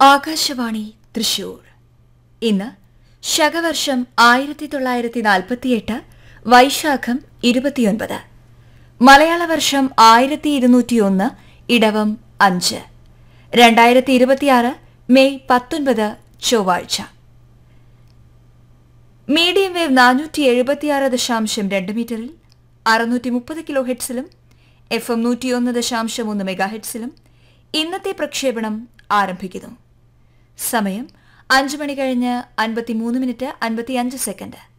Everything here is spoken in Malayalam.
ആകാശവാണി തൃശൂർ ഇന്ന് ശകവർഷം ആയിരത്തി തൊള്ളായിരത്തി നാൽപ്പത്തിയെട്ട് വൈശാഖം ഇരുപത്തിയൊൻപത് മലയാള വർഷം ആയിരത്തി ഇരുന്നൂറ്റിയൊന്ന് ഇടവം അഞ്ച് രണ്ടായിരത്തി ഇരുപത്തിയാറ് മെയ് പത്തൊൻപത് ചൊവ്വാഴ്ച മീഡിയം വേവ് നാനൂറ്റി എഴുപത്തിയാറ് ദശാംശം രണ്ട് മീറ്ററിൽ അറുന്നൂറ്റി മുപ്പത് കിലോ ഹെഡ്സിലും എഫ് എം നൂറ്റിയൊന്ന് ദശാംശം ഒന്ന് മെഗാ ഹെഡ്സിലും ഇന്നത്തെ പ്രക്ഷേപണം ആരംഭിക്കുന്നു സമയം അഞ്ച് മണി കഴിഞ്ഞ് അൻപത്തിമൂന്ന് മിനിറ്റ് അൻപത്തിയഞ്ച് സെക്കൻഡ്